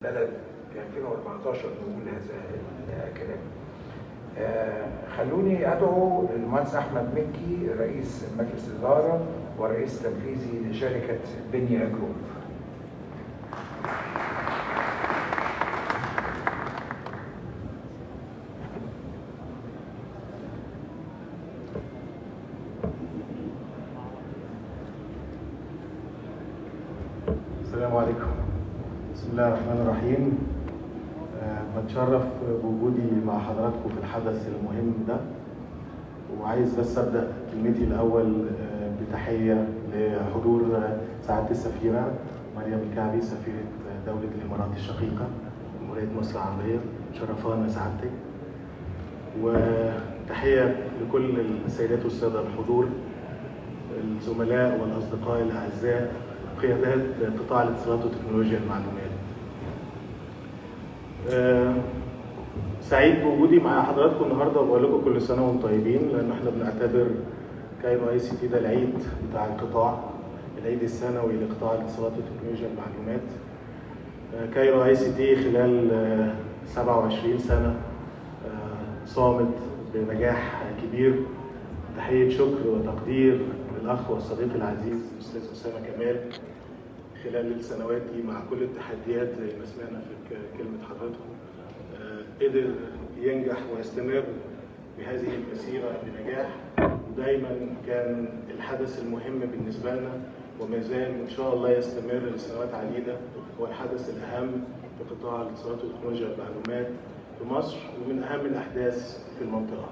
بلد في 2014 نقول هذا الكلام. آه خلوني ادعو المهندس احمد مكي رئيس مجلس الاداره ورئيس تنفيذي لشركه بنيا جروب. السلام عليكم بسم الله الرحمن الرحيم أه بتشرف بوجودي مع حضراتكم في الحدث المهم ده وعايز بس ابدا كلمتي الاول أه بتحيه لحضور سعاده السفيره مريم الكعبي سفيره دوله الامارات الشقيقه جمهوريه مصر العربيه شرفانا سعادتك وتحيه لكل السيدات والساده الحضور الزملاء والاصدقاء الاعزاء قيادات قطاع الاتصالات وتكنولوجيا المعلومات. أه سعيد بوجودي مع حضراتكم النهارده وبقول لكم كل سنه وانتم طيبين لان احنا بنعتبر كايرو اي سي تي ده العيد بتاع القطاع العيد السنوي لقطاع الاتصالات وتكنولوجيا المعلومات. أه كايرو اي سي تي خلال أه 27 سنه صامت بنجاح كبير تحيه شكر وتقدير للاخ والصديق العزيز الاستاذ اسامه كمال خلال السنوات دي مع كل التحديات زي ما سمعنا في كلمه حضراتكم قدر ينجح ويستمر بهذه المسيره بنجاح ودايما كان الحدث المهم بالنسبه لنا وما زال ان شاء الله يستمر لسنوات عديده هو الحدث الاهم في قطاع الاتصالات وتكنولوجيا المعلومات في مصر ومن اهم الاحداث في المنطقه.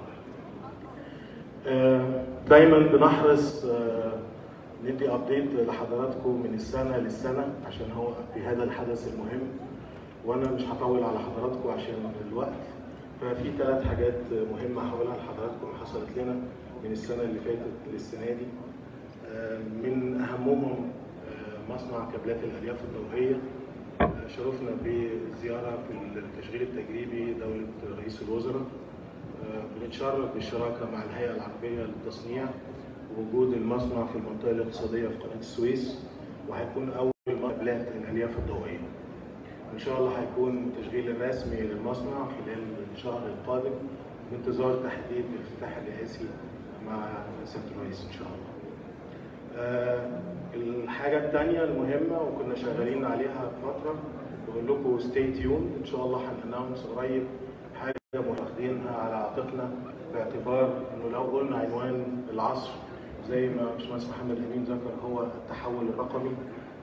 دايما بنحرص ندي ابديت لحضراتكم من السنه للسنه عشان هو في هذا الحدث المهم وانا مش هطول على حضراتكم عشان الوقت ففي ثلاث حاجات مهمه هقولها لحضراتكم حصلت لنا من السنه اللي فاتت للسنه دي من اهمهم مصنع كابلات الالياف الضوئيه شرفنا بزياره في التشغيل التجريبي دوله رئيس الوزراء بنتشرف بالشراكه مع الهيئه العربيه للتصنيع وجود المصنع في المنطقه الاقتصاديه في قناه السويس وهيكون اول مقابلات الالياف الضوئيه. ان شاء الله هيكون التشغيل الرسمي للمصنع خلال الشهر القادم بانتظار تحديد الافتتاح الرئاسي مع سياده الرئيس ان شاء الله. أه الحاجه الثانيه المهمه وكنا شغالين عليها فتره بقول لكم ستي تيون ان شاء الله هنانونس قريب حاجه واخدينها على عاتقنا باعتبار انه لو قلنا عنوان العصر زي ما باشمهندس محمد امين ذكر هو التحول الرقمي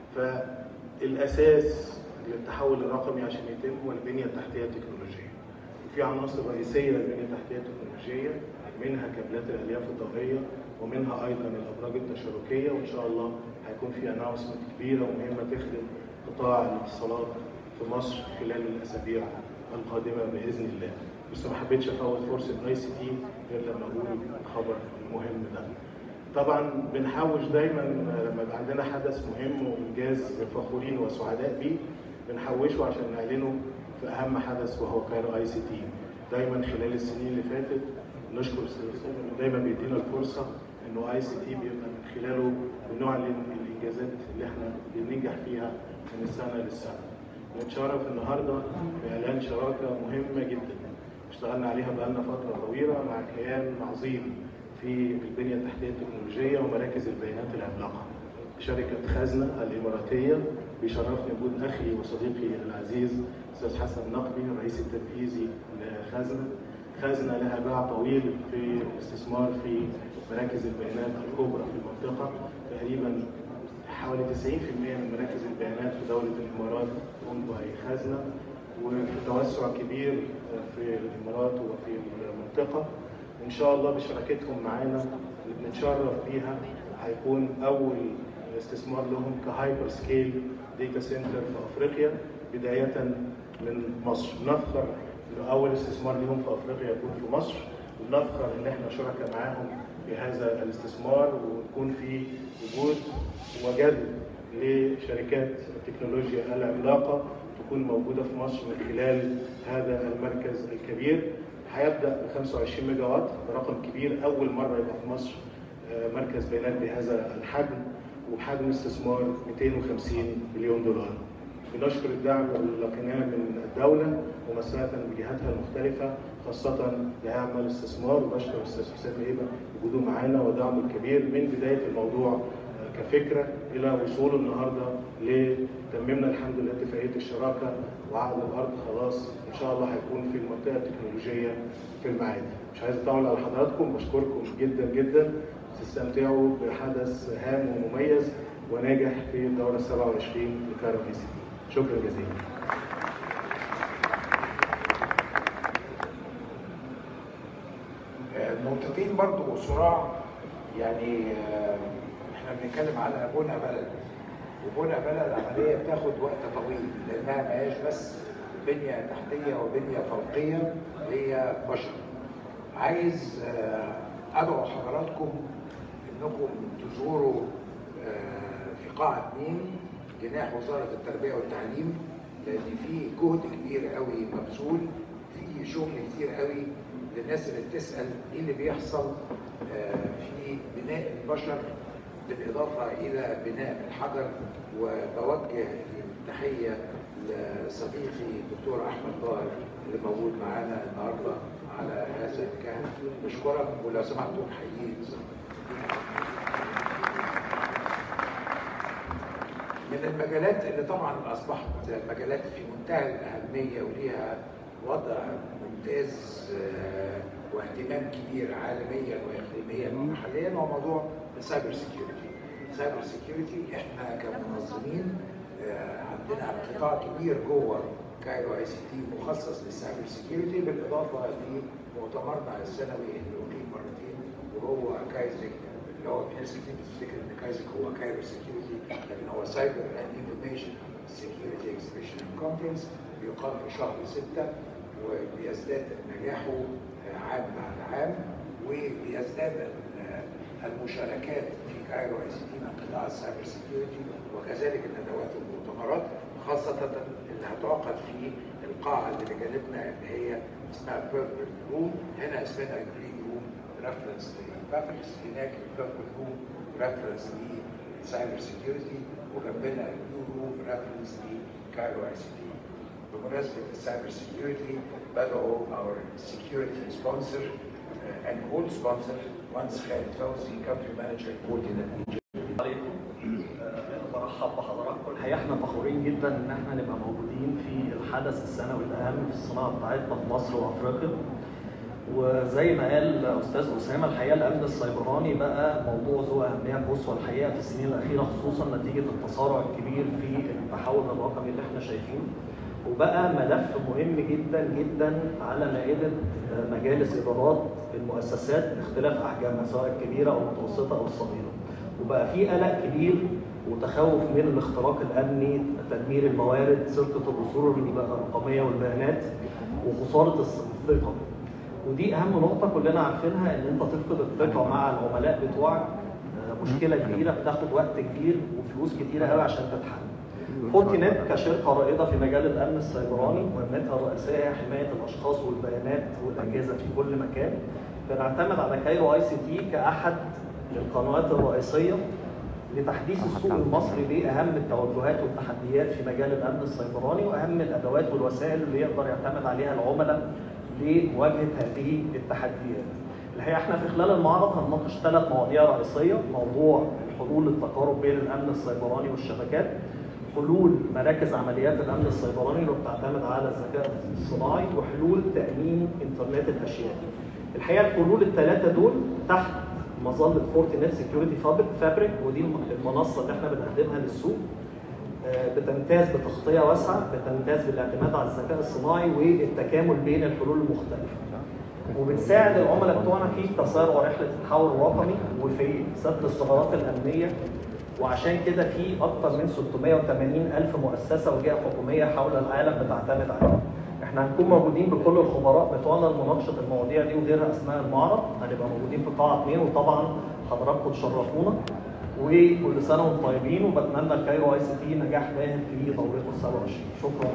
فالاساس للتحول الرقمي عشان يتم هو البنيه التحتيه التكنولوجيه. وفي عناصر رئيسيه للبنيه التحتيه التكنولوجيه منها كابلات الالياف الضوئيه ومنها ايضا الابراج التشاركيه وان شاء الله هيكون في اناونسمنت كبيره ومهمه تخدم قطاع الاتصالات في مصر خلال الاسابيع القادمه باذن الله. بس ما حبيتش افوت فرصه اي سي تي غير لما اقول الخبر المهم ده. طبعا بنحوش دايما لما يبقى عندنا حدث مهم وانجاز فخورين وسعداء بيه بنحوشه عشان نعلنه في اهم حدث وهو كايرو اي سي تي. دايما خلال السنين اللي فاتت نشكر الاستاذ دايما بيدينا الفرصه انه اي سي تي بيبقى من خلاله بنعلن الانجازات اللي احنا بننجح فيها من السنه للسنه. ونتشرف النهارده باعلان شراكه مهمه جدا اشتغلنا عليها بقالنا فتره طويله مع كيان عظيم في البنيه التحتيه التكنولوجيه ومراكز البيانات العملاقه. شركه خزنه الاماراتيه بيشرفني وجود اخي وصديقي العزيز استاذ حسن نقبي الرئيس التنفيذي لخزنه. خزنه لها باع طويل في الاستثمار في مراكز البيانات الكبرى في المنطقه تقريبا حوالي 90% من مراكز البيانات في دوله الامارات تقوم خزنه وفي توسع كبير في الامارات وفي المنطقه ان شاء الله بشراكتهم معانا اللي بنتشرف بيها هيكون اول استثمار لهم كهايبر سكيل داتا سنتر في افريقيا بدايه من مصر نفخر انه اول استثمار لهم في افريقيا يكون في مصر ونفخر ان احنا شركاء معاهم في هذا الاستثمار ويكون في وجود وجذب لشركات التكنولوجيا العملاقه تكون موجوده في مصر من خلال هذا المركز الكبير هيبدا ب 25 ميجا وات رقم كبير اول مره يبقى في مصر مركز بيانات بهذا الحجم وبحجم استثمار 250 مليون دولار. بنشكر الدعم اللي لقيناه من الدوله ممثله بجهاتها المختلفه خاصه لهيئه اعمال الاستثمار وبشكر الاستاذ حسين هيبه وجوده معانا ودعمه الكبير من بدايه الموضوع كفكره الى وصول النهارده لتممنا الحمد لله اتفاقيه الشراكه وعقد الارض خلاص ان شاء الله هيكون في المنطقه التكنولوجيه في المعادي مش عايز اطول على حضراتكم بشكركم جدا جدا تستمتعوا بحدث هام ومميز وناجح في الدوره 27 لكارو بي سي شكرا جزيلا نقطتين برضو صراع يعني احنا بنتكلم على بنى بلد وبنى بلد عمليه بتاخد وقت طويل لانها ما هياش بس بنيه تحتيه وبنيه فوقيه هي بشر عايز ادعو حضراتكم انكم تزوروا في قاعه 2 جناح وزاره التربيه والتعليم لان في جهد كبير قوي مبذول في شغل كتير قوي للناس اللي بتسال ايه اللي بيحصل في بناء البشر بالاضافه الى بناء الحجر وبوجه التحيه لصديقي الدكتور احمد طاهر اللي موجود معانا النهارده على هذا المكان بشكرك ولو سمحتوا نحييه من المجالات اللي طبعا اصبحت مجالات في منتهى الاهميه وليها وضع ممتاز واهتمام كبير عالميا واقليميا ومحليا هو موضوع السايبر سيكيورتي. السايبر سيكيورتي احنا كمنظمين عندنا قطاع كبير جوه كايرو اي سي تي مخصص للسايبر سيكيورتي بالاضافه لمؤتمرنا السنوي اللي اقيم مرتين وهو كايزك اللي هو ناس كتير بتفتكر ان كايزك هو كايرو سيكيورتي لكن هو سايبر اند انفورميشن سيكيورتي اكسبيشن كونفرنس بيقام في شهر 6 وبيزداد نجاحه عام بعد عام وبيزداد المشاركات في كايرو اي سي تي من قطاع السايبر سيكيورتي وكذلك الندوات والمؤتمرات خاصة اللي هتعقد في القاعة اللي بجانبنا اللي هي اسمها بيربل روم هنا اسمها جرين روم ريفرنس لبافرس هناك البيربل روم ريفرنس للسايبر سيكيورتي وجنبنا البلو روم ريفرنس لكايرو اي سي تي بمناسبة السايبر سيكيورتي بدأوا our security sponsor uh, and gold sponsor once خالد فوزي country manager coordinator عليكم برحب بحضراتكم الحقيقه احنا فخورين جدا ان احنا نبقى موجودين في الحدث السنوي الاهم في الصناعه بتاعتنا في مصر وافريقيا وزي ما قال استاذ اسامه الحقيقه الامن السيبراني بقى موضوع ذو اهميه قصوى الحقيقه في السنين الاخيره خصوصا نتيجه التسارع الكبير في التحول الرقمي اللي احنا شايفينه وبقى ملف مهم جدا جدا على مائده مجالس ادارات المؤسسات باختلاف احجامها سواء الكبيره او المتوسطه او الصغيره. وبقى في قلق كبير وتخوف من الاختراق الامني، تدمير الموارد، سرقه الاصول الرقميه والبيانات وخساره الثقه. ودي اهم نقطه كلنا عارفينها ان انت تفقد الثقه مع العملاء بتوعك مشكله كبيره بتاخد وقت كبير وفلوس كتيره قوي عشان تتحل. فورتينت كشركة رائدة في مجال الأمن السيبراني مهمتها الرئيسية هي حماية الأشخاص والبيانات والأجهزة في كل مكان بنعتمد على كايرو اي سي تي كأحد القنوات الرئيسية لتحديث السوق المصري بأهم التوجهات والتحديات في مجال الأمن السيبراني وأهم الأدوات والوسائل اللي يقدر يعتمد عليها العملاء لمواجهة هذه التحديات. الحقيقة احنا في خلال المعرض هنناقش ثلاث مواضيع رئيسية، موضوع حلول التقارب بين الأمن السيبراني والشبكات، حلول مراكز عمليات الامن السيبراني اللي بتعتمد على الذكاء الصناعي وحلول تامين انترنت الاشياء. الحقيقه الحلول الثلاثه دول تحت مظله فورتينت سكيورتي فابريك ودي المنصه اللي احنا بنقدمها للسوق بتمتاز بتغطيه واسعه بتمتاز بالاعتماد على الذكاء الصناعي والتكامل بين الحلول المختلفه. وبتساعد العملاء بتوعنا في تسارع رحله التحول الرقمي وفي سد الثغرات الامنيه وعشان كده في اكثر من 680 الف مؤسسه وجهه حكوميه حول العالم بتعتمد عليها. احنا هنكون موجودين بكل الخبراء بتوعنا لمناقشه المواضيع دي وغيرها اثناء المعرض، هنبقى موجودين في قاعه 2 وطبعا حضراتكم تشرفونا وكل سنه وانتم طيبين وبتمنى الكايرو اي سي تي نجاح باهر في دورته ال 27 شكرا.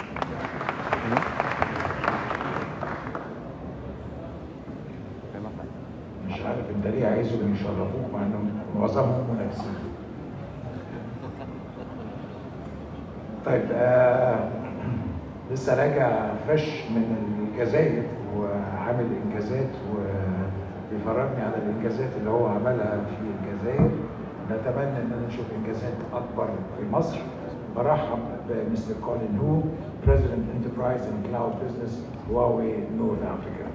مش عارف انت ليه عايزهم يشرفوك مع انهم معظمهم منافسين طيب آه لسه راجع فريش من الجزائر وعامل انجازات وبيفرجني على الانجازات اللي هو عملها في الجزائر نتمنى ان انا نشوف انجازات اكبر في مصر برحب بمستر كولين هو بريزيدنت انتربرايز اند كلاود بزنس هواوي نورث افريكا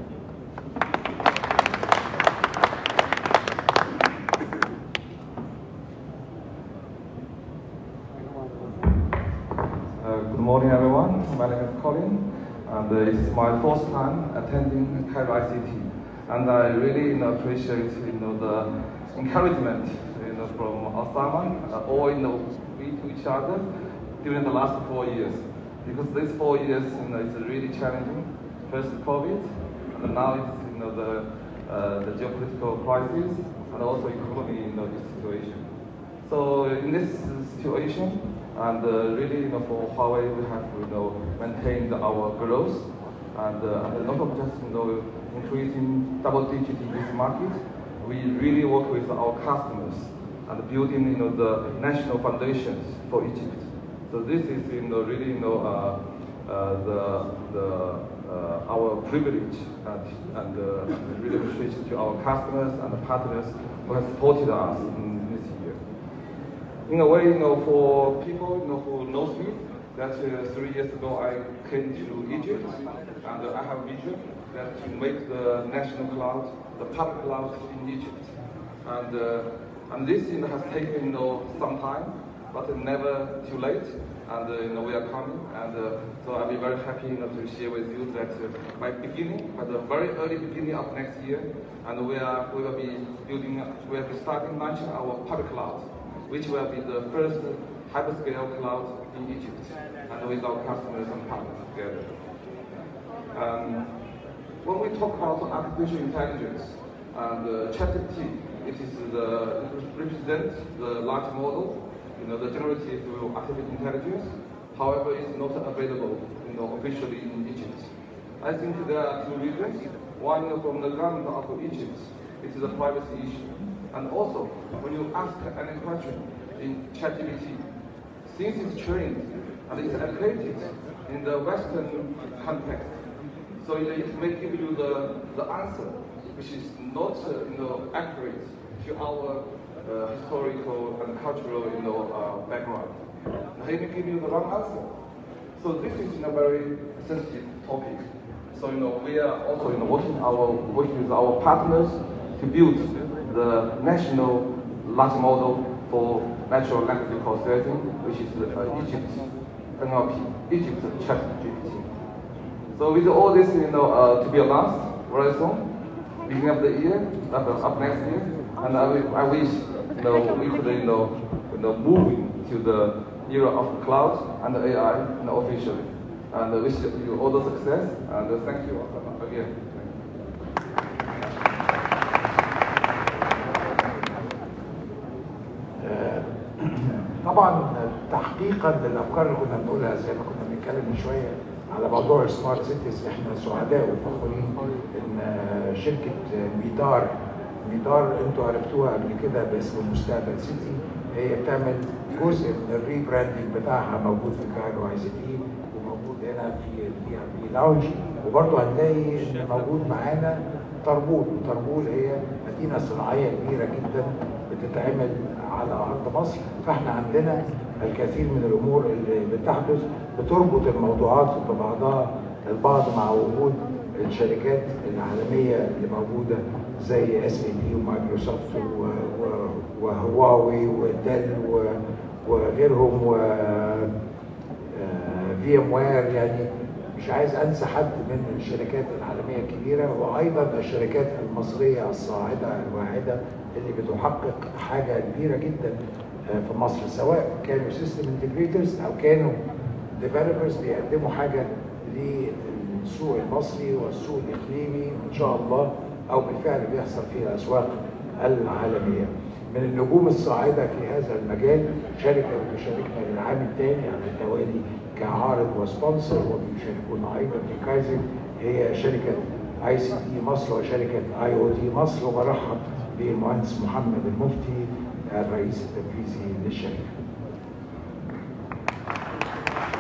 Uh, good morning, everyone. My name is Colin, and uh, it is my first time attending Cairo ICT, and I really you know, appreciate you know the encouragement you know from Osama, uh, all you know we to each other during the last four years, because these four years you know it's really challenging. First COVID, and now it's you know the uh, the geopolitical crisis and also economy you know this situation. So in this situation, and uh, really, you know, for Huawei, we have, you know, maintained our growth, and, uh, and not of just, you know, increasing double digit in this market. We really work with our customers and building, you know, the national foundations for Egypt. So this is, you know, really, you know, uh, uh, the the uh, our privilege and, and, uh, and really appreciation to our customers and partners who have supported us in this year in a way, you know, for people, you know, who knows me, that uh, three years ago I came to Egypt, and uh, I have a vision that to make the national cloud, the public cloud in Egypt, and uh, and this you know, has taken you know some time, but never too late, and uh, you know we are coming, and uh, so I'll be very happy you know, to share with you that uh, my beginning, at the very early beginning of next year, and we are we will be building, we will be starting launching our public cloud which will be the first hyperscale cloud in Egypt, and with our customers and partners together. Um, when we talk about artificial intelligence and uh, ChatGPT, it is the it represents the large model, you know, the generative artificial intelligence. However, it's not available, you know, officially in Egypt. I think there are two reasons. One, from the government of Egypt, it is a privacy issue. And also, when you ask any question in ChatGPT, since it's trained and it's allocated in the Western context, so you know, it may give you the, the answer, which is not uh, you know, accurate to our uh, historical and cultural you know, uh, background. He may give you the wrong answer. So this is a very sensitive topic. So you know, we are also you know, working, our, working with our partners to build the national large model for natural language processing, which is uh, Egypt's NLP, Egypt's ChatGPT. So with all this, you know, uh, to be announced very soon, beginning of the year, of, of next year, and I, I wish, you know, we could, you know, you know, move to the era of cloud and AI, you know, officially. And I wish you all the success, and thank you again. طبعا تحقيقا للافكار اللي كنا بنقولها زي ما كنا بنتكلم من شويه على موضوع السمارت سيتيز احنا سعداء وفخورين ان شركه ميدار ميدار انتوا عرفتوها قبل كده باسم المستقبل سيتي هي بتعمل جزء من الريبراندنج بتاعها موجود في كايرو اي سي تي وموجود هنا في البي ار بي لاونج وبرضه هنلاقي ان موجود معانا طربول وطربول هي مدينه صناعيه كبيره جدا بتتعمل على ارض مصر فاحنا عندنا الكثير من الامور اللي بتحدث بتربط الموضوعات ببعضها البعض مع وجود الشركات العالميه اللي موجوده زي اس اي بي ومايكروسوفت وهواوي وديل وغيرهم و في ام وير يعني مش عايز انسى حد من الشركات العالميه الكبيره وايضا الشركات المصريه الصاعده الواعده اللي بتحقق حاجه كبيره جدا في مصر سواء كانوا سيستم انتجريتورز او كانوا ديفلوبرز بيقدموا حاجه للسوق المصري والسوق الاقليمي ان شاء الله او بالفعل بيحصل في الاسواق العالميه. من النجوم الصاعده في هذا المجال شركه بتشاركنا للعام الثاني على التوالي كعارض وسبونسر وبيشاركونا ايضا في كايزن هي شركه اي سي تي مصر وشركه اي او تي مصر وبرحب بالمهندس محمد المفتي الرئيس التنفيذي للشركه.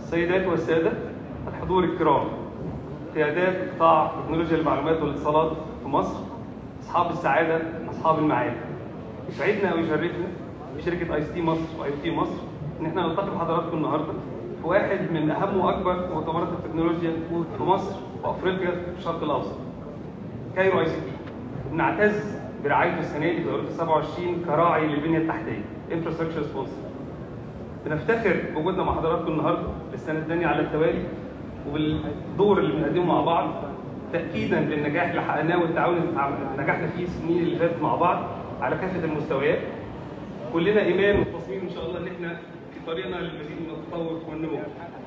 السيدات والسادة الحضور الكرام قيادات قطاع تكنولوجيا المعلومات والاتصالات في مصر أصحاب السعادة أصحاب المعالي يسعدنا ويشرفنا بشركة اي تي مصر واي تي مصر إن احنا نلتقي بحضراتكم النهارده في واحد من أهم وأكبر مؤتمرات التكنولوجيا في مصر وأفريقيا والشرق الأوسط كايرو اي سي تي بنعتز برعايته السنه دي في دورة 27 كراعي للبنيه التحتيه انفراستراكشر سبونسر بنفتخر بوجودنا مع حضراتكم النهارده للسنه الثانيه على التوالي وبالدور اللي بنقدمه مع بعض تاكيدا للنجاح اللي حققناه والتعاون اللي اتع- نجحنا فيه السنين اللي فاتت مع بعض على كافه المستويات كلنا ايمان وتصميم ان شاء الله ان احنا في طريقنا للمزيد من التطور والنمو